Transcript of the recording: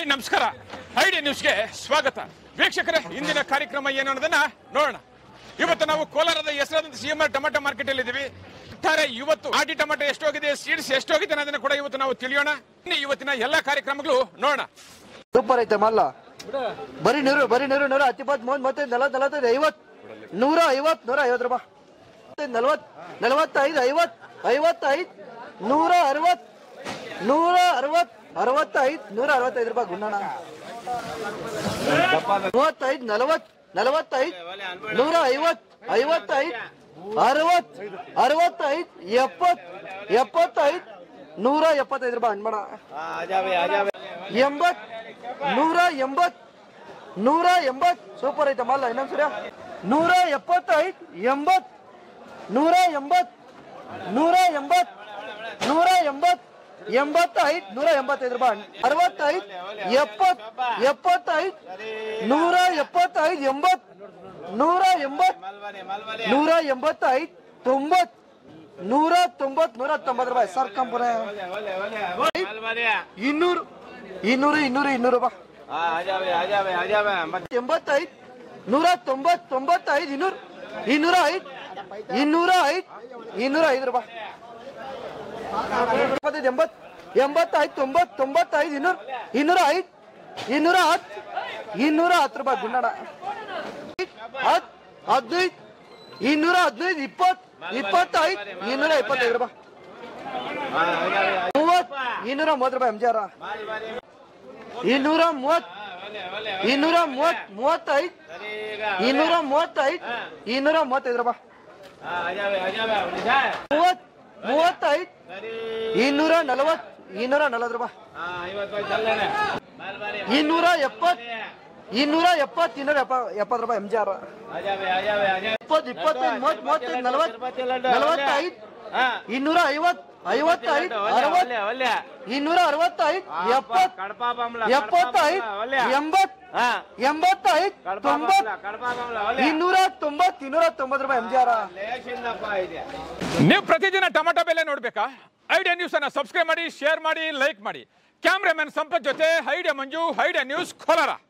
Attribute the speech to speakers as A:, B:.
A: ನಮಸ್ಕಾರ ಐಡಿ ನ್ಯೂಸ್ಗೆ ಸ್ವಾಗತ ವೀಕ್ಷಕರೇ ಇಂದಿನ ಕಾರ್ಯಕ್ರಮ ಏನು ಅನ್ನೋದನ್ನ ನೋಡೋಣ ಇವತ್ತು ನಾವು ಕೋಲಾರದ ಹೆಸರಾದಂತ C M R tomato market ಅಲ್ಲಿ ಇದ್ದೀವಿ ಒಟ್ಟಾರೆ ಇವತ್ತು ಆಟಿ ಟೊಮೆಟೊ ಎಷ್ಟೋಗಿದೆ ಸೀಡ್ಸ್ ಎಷ್ಟೋಗಿದೆ ಅನ್ನೋದನ್ನ ಕೂಡ ಇವತ್ತು ನಾವು ತಿಳಿಯೋಣ ಇನ್ನು ಇವತ್ತಿನ ಎಲ್ಲಾ ಕಾರ್ಯಕ್ರಮಗಳು ನೋಡೋಣ
B: ಸೂಪರ್ ಐತೆ ಮಲ್ಲ ಬರೀ ನೂರು ಬರೀ ನೂರು ನೂರ ಹತ್ತಿಪ್ಪತ್ ಮೂವತ್ ಮತ್ತೆ ನಲವತ್ ನಲವತ್ತೈದು ಐವತ್ ನೂರ ಐವತ್ ನೂರ ಐವತ್ ರೂಪಾಯಿ ನಲವತ್ ನಲವತ್ತೈದು ಐವತ್ ಐವತ್ತೈದು ನೂರ ಅರವತ್ ನೂರ ಅರವತ್ ಅರವತ್ತೈದು ನೂರ ಅರವತ್ತೈದು ರೂಪಾಯಿ ಗುಂಡಣ ಮೂವತ್ತೈದು ನಲವತ್ ನಲವತ್ತೈದು ನೂರ ಐವತ್ ಐವತ್ತೈದು ಅರವತ್ ಅರವತ್ತೈದು ಎಪ್ಪತ್ ಎಪ್ಪತ್ತೈದು ನೂರ ಎಪ್ಪತ್ತೈದು ರೂಪಾಯಿ ಹಣ್ಮಣ ಎಂಬತ್ ನೂರ ಎಂಬತ್ ನೂರ ಎಂಬತ್ ಸೂಪರ್ ಐತೆ ಮಲ್ಲ ಇನ್ನೊಂದ್ ಸರಿ ನೂರ ಎಪ್ಪತ್ತೈದು ಎಂಬತ್ ನೂರ ಎಂಬತ್ ನೂರ ಎಂಬತ್ ನೂರ ಎಂಬತ್ ಎಂಬತ್ತೈದು ನೂರ ಎಂಬತ್ತೈದು ರೂಪಾಯಿ ಅರವತ್ತೈದು ಎಪ್ಪತ್ ಎಪ್ಪತ್ತೈದು ನೂರ ಎಪ್ಪತ್ತೈದು ಎಂಬತ್ ನೂರ ಎಂಬತ್ ನೂರ ಎಂಬತ್ತೈದು ತೊಂಬತ್ ನೂರ ತೊಂಬತ್ ನೂರ ತೊಂಬತ್ತು ರೂಪಾಯಿ ಸರ್ ಕಂಪನಿ ಇನ್ನೂರು ಇನ್ನೂರು ಇನ್ನೂರು ಇನ್ನೂರು ರೂಪಾಯಿ ಎಂಬತ್ತೈದು ನೂರ ತೊಂಬತ್ ತೊಂಬತ್ತೈದು ಇನ್ನೂರು ಇನ್ನೂರ ಐದು ಇನ್ನೂರ ಐದು ಇನ್ನೂರ ಐದು ರೂಪಾಯಿ ಎಪ್ಪತ್ತೈದು ಎಂಬತ್ ಎಂಬತ್ತೈದು ತೊಂಬತ್ ತೊಂಬತ್ತೈದು ಇನ್ನೂರು ಇನ್ನೂರ ಐದು ಇನ್ನೂರ ಹತ್ತು ಇನ್ನೂರ ಹತ್ತು ರೂಪಾಯಿ ಗುಂಡಣ ಹತ್ತು ಹದಿನೈದು ಇನ್ನೂರ ಹದಿನೈದು ಇಪ್ಪತ್ತು ಇಪ್ಪತ್ತೈದು ಇನ್ನೂರ ಇಪ್ಪತ್ತೈದು ರೂಪಾಯಿ ಮೂವತ್ ಇನ್ನೂರ ಮೂವತ್ತು ರೂಪಾಯಿ ಎಂ ಜಿ ಆರ್ ಇನ್ನೂರ ಮೂವತ್ ಇನ್ನೂರ ಮೂವತ್ ಮೂವತ್ತೈದು ಇನ್ನೂರ ಮೂವತ್ತೈದು ಇನ್ನೂರ ಮೂವತ್ತೈದು ರೂಪಾಯಿ ಮೂವತ್ ಮೂವತ್ತೈದು ಇನ್ನೂರ ನಲವತ್ ಇನ್ನೂರ ನಲವತ್ತು ರೂಪಾಯಿ ಇನ್ನೂರ ಎಪ್ಪತ್ ಇನ್ನೂರ ಎಪ್ಪತ್ ಇನ್ನೂರ ಎಪ್ಪ ಎಪ್ಪತ್ತು ರೂಪಾಯಿ ಎಂ ಜಿ ಆರ್ ಇಪ್ಪತ್ತು ಇಪ್ಪತ್ತೈದು ಮೂವತ್ ಮೂವತ್ತೈದು ನಲವತ್ ನಲವತ್ತೈದು ಇನ್ನೂರ ಐವತ್ ಐವತ್ತೈದು ಅರವತ್ ಇನ್ನೂರ ಅರವತ್ತೈದು ಎಪ್ಪತ್ ಎಪ್ಪತ್ತೈದು ಎಂಬತ್ ಎಂಬತ್ತೈದು ತೊಂಬತ್ ಇನ್ನೂರ ತೊಂಬತ್ ಇನ್ನೂರ ತೊಂಬತ್ತು ರೂಪಾಯಿ ಎಂ ಜಿ ಆರ್
A: ನೀವು ಪ್ರತಿದಿನ ಟೊಮೆಟೊ ಬೆಲೆ ನೋಡ್ಬೇಕಾ ಐಡಿಯಾ ನ್ಯೂಸ್ ಅನ್ನ ಸಬ್ಸ್ಕ್ರೈಬ್ ಮಾಡಿ ಶೇರ್ ಮಾಡಿ ಲೈಕ್ ಮಾಡಿ ಕ್ಯಾಮ್ರಾಮನ್ ಸಂಪತ್ ಜೊತೆ idea Manju idea news Kolar